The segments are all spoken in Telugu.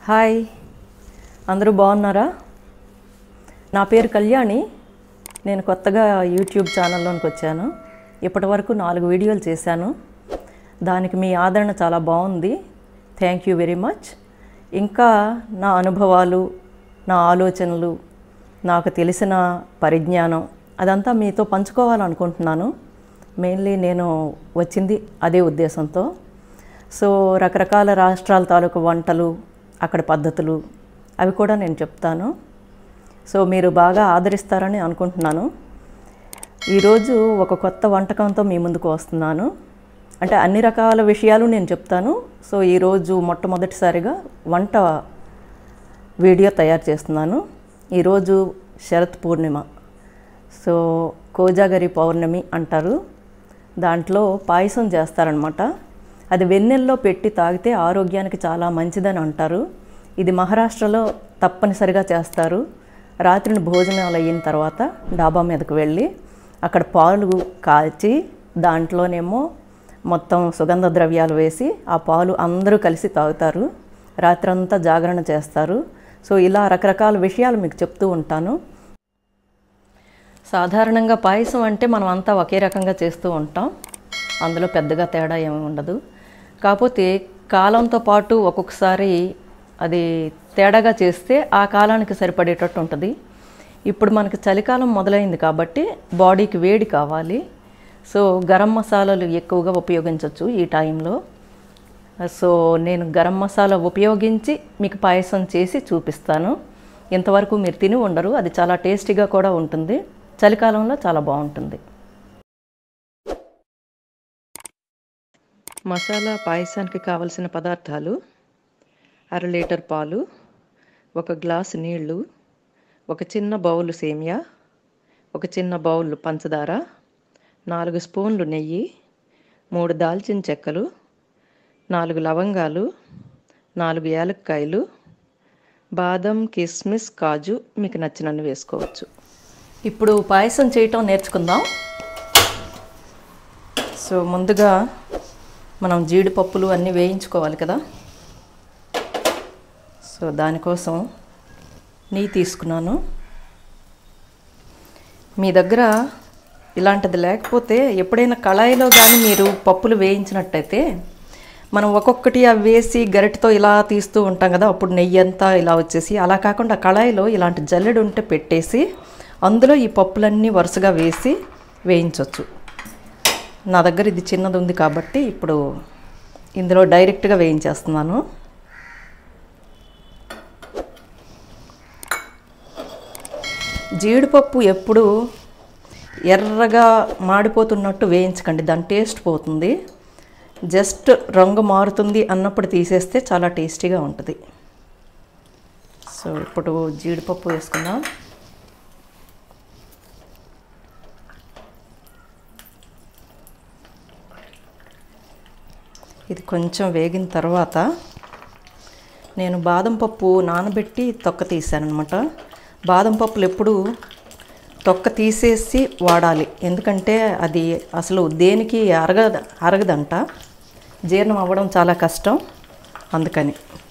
హాయ్ అందరూ బాగున్నారా నా పేరు కళ్యాణి నేను కొత్తగా యూట్యూబ్ ఛానల్లోనికి వచ్చాను ఇప్పటి వరకు నాలుగు వీడియోలు చేశాను దానికి మీ ఆదరణ చాలా బాగుంది థ్యాంక్ యూ వెరీ మచ్ ఇంకా నా అనుభవాలు నా ఆలోచనలు నాకు తెలిసిన పరిజ్ఞానం అదంతా మీతో పంచుకోవాలనుకుంటున్నాను మెయిన్లీ నేను వచ్చింది అదే ఉద్దేశంతో సో రకరకాల రాష్ట్రాల తాలూకు వంటలు అక్కడ పద్ధతులు అవి కూడా నేను చెప్తాను సో మీరు బాగా ఆదరిస్తారని అనుకుంటున్నాను ఈరోజు ఒక కొత్త వంటకంతో మీ ముందుకు వస్తున్నాను అంటే అన్ని రకాల విషయాలు నేను చెప్తాను సో ఈరోజు మొట్టమొదటిసారిగా వంట వీడియో తయారు చేస్తున్నాను ఈరోజు శరత్ పూర్ణిమ సో కోజాగరి పౌర్ణమి అంటారు దాంట్లో పాయసం చేస్తారనమాట అది వెన్నెల్లో పెట్టి తాగితే ఆరోగ్యానికి చాలా మంచిదని అంటారు ఇది మహారాష్ట్రలో తప్పనిసరిగా చేస్తారు రాత్రిని భోజనాలు అయిన తర్వాత డాబా మీదకు వెళ్ళి అక్కడ పాలు కాల్చి దాంట్లోనేమో మొత్తం సుగంధ ద్రవ్యాలు వేసి ఆ పాలు అందరూ కలిసి తాగుతారు రాత్రంతా జాగరణ చేస్తారు సో ఇలా రకరకాల విషయాలు మీకు చెప్తూ ఉంటాను సాధారణంగా పాయసం అంటే మనం అంతా ఒకే రకంగా చేస్తూ ఉంటాం అందులో పెద్దగా తేడా ఏమి ఉండదు కాకపోతే కాలంతో పాటు ఒక్కొక్కసారి అది తేడాగా చేస్తే ఆ కాలానికి సరిపడేటట్టు ఉంటుంది ఇప్పుడు మనకి చలికాలం మొదలైంది కాబట్టి బాడీకి వేడి కావాలి సో గరం మసాలాలు ఎక్కువగా ఉపయోగించవచ్చు ఈ టైంలో సో నేను గరం మసాలా ఉపయోగించి మీకు పాయసం చేసి చూపిస్తాను ఇంతవరకు మీరు తిని ఉండరు అది చాలా టేస్టీగా కూడా ఉంటుంది చలికాలంలో చాలా బాగుంటుంది మసాలా పాయసానికి కావలసిన పదార్థాలు అర లీటర్ పాలు ఒక గ్లాసు నీళ్లు ఒక చిన్న బౌల్ సేమియా ఒక చిన్న బౌల్ పంచదార నాలుగు స్పూన్లు నెయ్యి మూడు దాల్చిన చెక్కలు నాలుగు లవంగాలు నాలుగు యాలక్కాయలు బాదం కిస్మిస్ కాజు మీకు నచ్చినన్ని వేసుకోవచ్చు ఇప్పుడు పాయసం చేయటం నేర్చుకుందాం సో ముందుగా మనం జీడిపప్పులు అన్నీ వేయించుకోవాలి కదా సో దానికోసం నెయ్యి తీసుకున్నాను మీ దగ్గర ఇలాంటిది లేకపోతే ఎప్పుడైనా కళాయిలో కానీ మీరు పప్పులు వేయించినట్టయితే మనం ఒక్కొక్కటి అవి వేసి గరిటతో ఇలా తీస్తూ ఉంటాం కదా అప్పుడు నెయ్యి అంతా ఇలా వచ్చేసి అలా కాకుండా కళాయిలో ఇలాంటి జల్లెడు ఉంటే పెట్టేసి అందులో ఈ పప్పులన్నీ వరుసగా వేసి వేయించవచ్చు నా దగ్గర ఇది చిన్నది ఉంది కాబట్టి ఇప్పుడు ఇందులో డైరెక్ట్గా వేయించేస్తున్నాను జీడిపప్పు ఎప్పుడు ఎర్రగా మాడిపోతున్నట్టు వేయించకండి దాని టేస్ట్ పోతుంది జస్ట్ రంగు మారుతుంది అన్నప్పుడు తీసేస్తే చాలా టేస్టీగా ఉంటుంది సో ఇప్పుడు జీడిపప్పు వేసుకుందాం ఇది కొంచెం వేగిన తర్వాత నేను బాదం పప్పు నానబెట్టి తొక్క తీసానమాట బాదం పప్పులు ఎప్పుడు తొక్క తీసేసి వాడాలి ఎందుకంటే అది అసలు దేనికి అరగద అరగదంట జీర్ణం అవ్వడం చాలా కష్టం అందుకని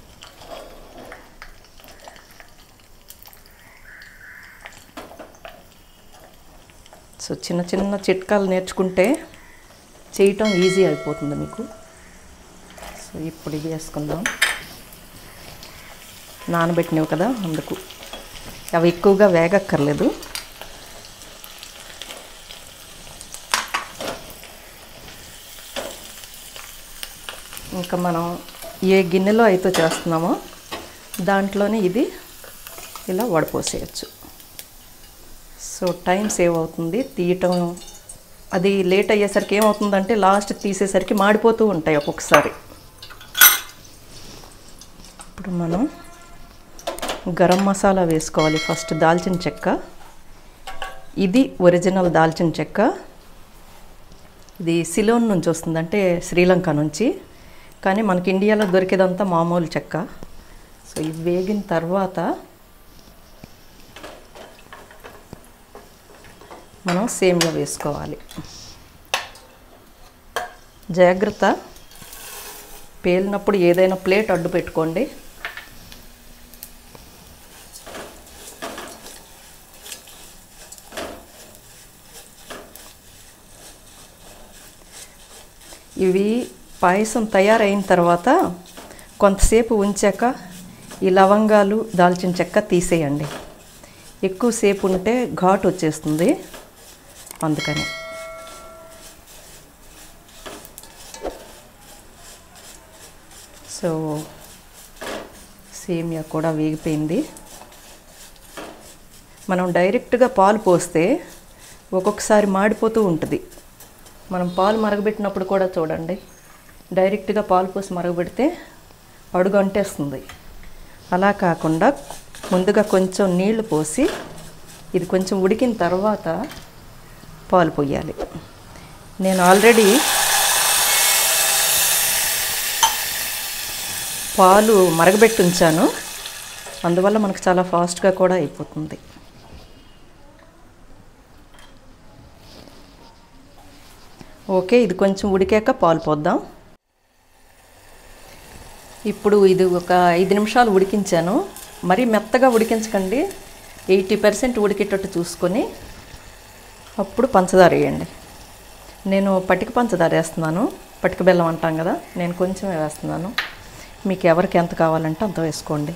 సో చిన్న చిన్న చిట్కాలు నేర్చుకుంటే చేయటం ఈజీ అయిపోతుంది మీకు సో ఇప్పుడు ఇది వేసుకుందాం నానబెట్టినవి కదా అందుకు అవి ఎక్కువగా వేగక్కర్లేదు ఇంకా మనం ఏ గిన్నెలో అయితే చేస్తున్నామో దాంట్లోనే ఇది ఇలా వడపోసేయచ్చు సో టైం సేవ్ అవుతుంది తీయటం అది లేట్ అయ్యేసరికి ఏమవుతుందంటే లాస్ట్ తీసేసరికి మాడిపోతూ ఉంటాయి ఒక్కొక్కసారి ఇప్పుడు మనం గరం మసాలా వేసుకోవాలి ఫస్ట్ దాల్చిన చెక్క ఇది ఒరిజినల్ దాల్చిన చెక్క ఇది సిలోన్ నుంచి వస్తుంది అంటే శ్రీలంక నుంచి కానీ మనకి ఇండియాలో దొరికేదంతా మామూలు చెక్క సో ఇవి వేగిన తర్వాత మనం సేమియా వేసుకోవాలి జాగ్రత్త పేలినప్పుడు ఏదైనా ప్లేట్ అడ్డు పెట్టుకోండి ఇవి పాయసం తయారైన తర్వాత కొంతసేపు ఉంచాక ఈ లవంగాలు దాల్చిన చెక్క తీసేయండి ఎక్కువసేపు ఉంటే ఘాటు వచ్చేస్తుంది అందుకని సో సేమియా కూడా వేగిపోయింది మనం డైరెక్ట్గా పాలు పోస్తే ఒక్కొక్కసారి మాడిపోతూ ఉంటుంది మనం పాలు మరగబెట్టినప్పుడు కూడా చూడండి డైరెక్ట్గా పాలు పోసి మరగబెడితే అడుగు అంటేస్తుంది అలా కాకుండా ముందుగా కొంచెం నీళ్లు పోసి ఇది కొంచెం ఉడికిన తర్వాత పాలు పోయాలి నేను ఆల్రెడీ పాలు మరగబెట్టి ఉంచాను అందువల్ల మనకు చాలా ఫాస్ట్గా కూడా అయిపోతుంది ఓకే ఇది కొంచెం ఉడికాక పాలు పోద్దాం ఇప్పుడు ఇది ఒక ఐదు నిమిషాలు ఉడికించాను మరీ మెత్తగా ఉడికించకండి ఎయిటీ పర్సెంట్ ఉడికేటట్టు చూసుకొని అప్పుడు పంచదార వేయండి నేను పటిక పంచదార వేస్తున్నాను పటిక బెల్లం అంటాం కదా నేను కొంచెమే వేస్తున్నాను మీకు ఎవరికి ఎంత కావాలంటే అంత వేసుకోండి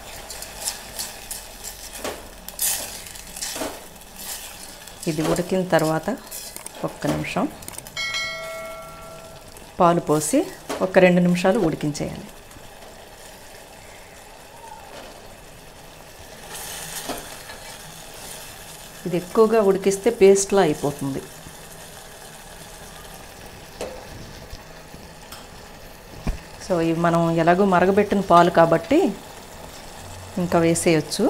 ఇది ఉడికిన తర్వాత ఒక్క నిమిషం పాలు పోసి ఒక రెండు నిమిషాలు ఉడికించేయాలి ఇది ఎక్కువగా ఉడికిస్తే పేస్ట్లా అయిపోతుంది సో ఇవి మనం ఎలాగో మరగబెట్టిన పాలు కాబట్టి ఇంకా వేసేయచ్చు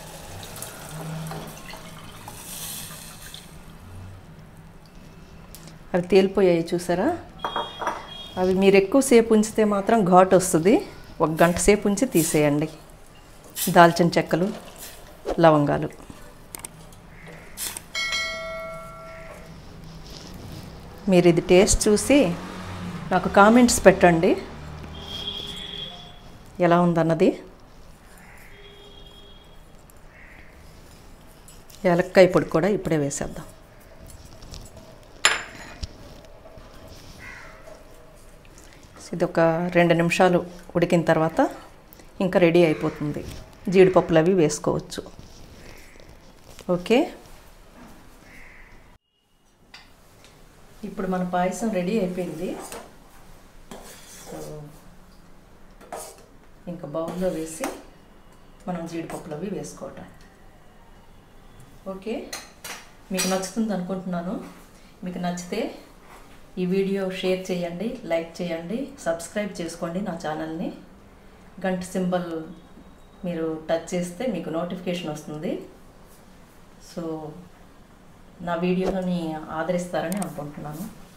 అవి తేలిపోయాయి చూసారా అవి మీరు ఎక్కువసేపు ఉంచితే మాత్రం ఘాటు వస్తుంది ఒక గంట సేపు ఉంచి తీసేయండి దాల్చిన చెక్కలు లవంగాలు మీరు ఇది టేస్ట్ చూసి నాకు కామెంట్స్ పెట్టండి ఎలా ఉందన్నది ఏలక్కాయ పొడి కూడా ఇప్పుడే వేసేద్దాం ఇది ఒక రెండు నిమిషాలు ఉడికిన తర్వాత ఇంకా రెడీ అయిపోతుంది జీడిపప్పులు అవి వేసుకోవచ్చు ఓకే ఇప్పుడు మన పాయసం రెడీ అయిపోయింది సో ఇంకా బౌల్లో వేసి మనం జీడిపప్పులు అవి వేసుకోవటం ఓకే మీకు నచ్చుతుంది అనుకుంటున్నాను మీకు నచ్చితే ఈ వీడియో షేర్ చేయండి లైక్ చేయండి సబ్స్క్రైబ్ చేసుకోండి నా ఛానల్ని గంట సింబల్ మీరు టచ్ చేస్తే మీకు నోటిఫికేషన్ వస్తుంది సో నా వీడియోని ఆదరిస్తారని అనుకుంటున్నాను